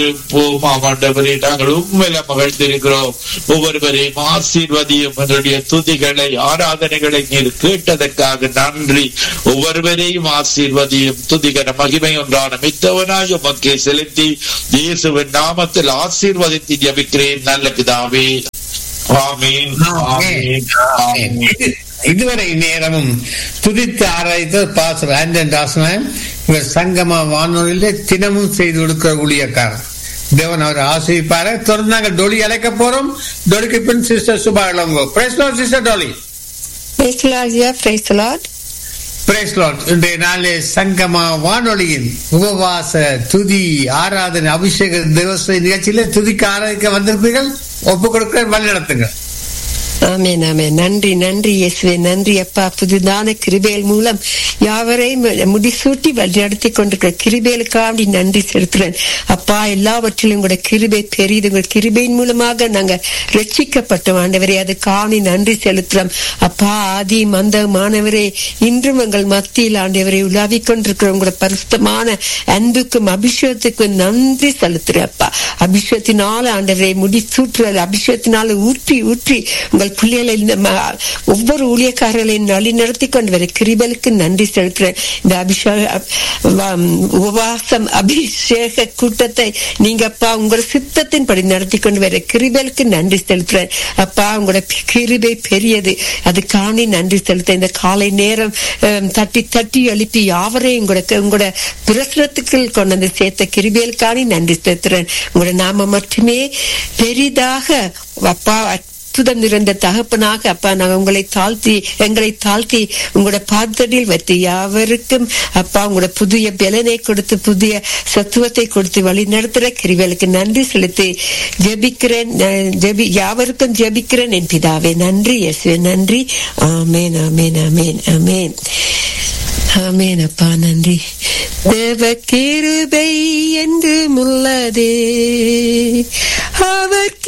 போம் ஆண்டவரே நாங்கள் உண்மையில மகிழ்ந்திருக்கிறோம் ஒவ்வொருவரையும் ஆசீர்வதியும் என்னுடைய துதிகளை ஆராதனைகளை நீர் கேட்டதற்காக நன்றி ஒவ்வொருவரையும் ஆசீர்வதியும் துதிகர மகிமை ஒன்றான மித்தவனாய் உமக்கே செலுத்தி இயேசுவின் நாமத்தில் ஆசீர்வதித்து ஜபிக்கிறேன் நல்ல பிதாவே ஆமீன் ஆமீன் ஆமீன் இது- இதுவரை நேரமும் துதித்து ஆராய்த்த பாசர் ஆண்டன் ராசனாயம் இவர் சங்கமா வானொலியில தினமும் செய்து கொடுக்கிற ஊழியக்காரர் தேவன் அவர் ஆசிரிப்பாரு தொடர்ந்து நாங்கள் டொலி அழைக்க போறோம் டொலிக்கு பின் sister Subha Ilango praise sister Dolly Praise the Lord, yeah, praise the Lord. Praise lord இன்றைய நாளிலே சங்கமா வானொலியின் உபவாச துதி ஆராதனை அபிஷேக திவச நிகழ்ச்சியில துதிக்க ஆராதிக்க வந்திருப்பீர்கள் ஒப்பு கொடுக்க வழி நடத்துங்க ஆமென் ஆமென் நன்றி நன்றி இயேசுவே நன்றி அப்பா புதுதான கிருபேல் மூலம் யாவரையும் முடிசூட்டி வழிநடத்தி கொண்டிருக்கிற கிருபேலுக்காண்டி நன்றி செலுத்துறேன் அப்பா எல்லாவற்றிலும் கூட கிருபை பெரியது உங்கள் கிருபையின் மூலமாக நாங்க ரட்சிக்கப்பட்டோம் ஆண்டவரே அது காணி நன்றி செலுத்துறோம் அப்பா ஆதி மந்த மாணவரே இன்றும் எங்கள் மத்தியில் ஆண்டவரை உலாவிக் கொண்டிருக்கிற உங்களோட பரிசுத்தமான அன்புக்கும் அபிஷேகத்துக்கும் நன்றி செலுத்துறேன் அப்பா அபிஷேகத்தினால ஆண்டவரை முடிசூற்றுறது அபிஷேகத்தினால ஊற்றி ஊற்றி உங்கள் பிள்ளைகளை இந்த ம- ஒவ்வொரு ஊழியக்காரர்களையும் வழி நடத்தி கொண்டு வர கிருபலுக்கு நன்றி செலுத்துறேன் இந்த அபிஷேக வ- உபவாசம் அபிஷேக கூட்டத்தை நீங்க அப்பா உங்களோட சித்தத்தின்படி நடத்தி கொண்டு வர கிருபலுக்கு நன்றி செலுத்துறேன் அப்பா உங்களோட பி- கிருபை பெரியது அது காணி நன்றி செலுத்த இந்த காலை நேரம் அஹ், தட்டி தட்டி எழுப்பி யாவரையும் உங்களோட உங்களோட பிரசுரத்துக்கு கொண்டு வந்து சேர்த்த கிருபேல் காணி நன்றி செலுத்துறேன் உங்களோட நாம மட்டுமே பெரிதாக அப்பா அற்புதம் நிறைந்த தகப்பனாக அப்பா நாங்கள் உங்களை தாழ்த்தி எங்களை தாழ்த்தி உங்களோட பாதடியில் வைத்து யாவருக்கும் அப்பா உங்களோட புதிய பலனை கொடுத்து புதிய சத்துவத்தை கொடுத்து வழி நடத்துற கிருவிகளுக்கு நன்றி செலுத்தி ஜெபிக்கிறேன் நான் ஜெபி யாவருக்கும் ஜெபிக்கிறேன் என் பிதாவே நன்றி இயேசுவே நன்றி ஆமேன் ஆமேன் ஆமேன் ஆமேன் ஆமேன் அப்பா நன்றி தேவ கிருபை என்று முள்ளதே அவர்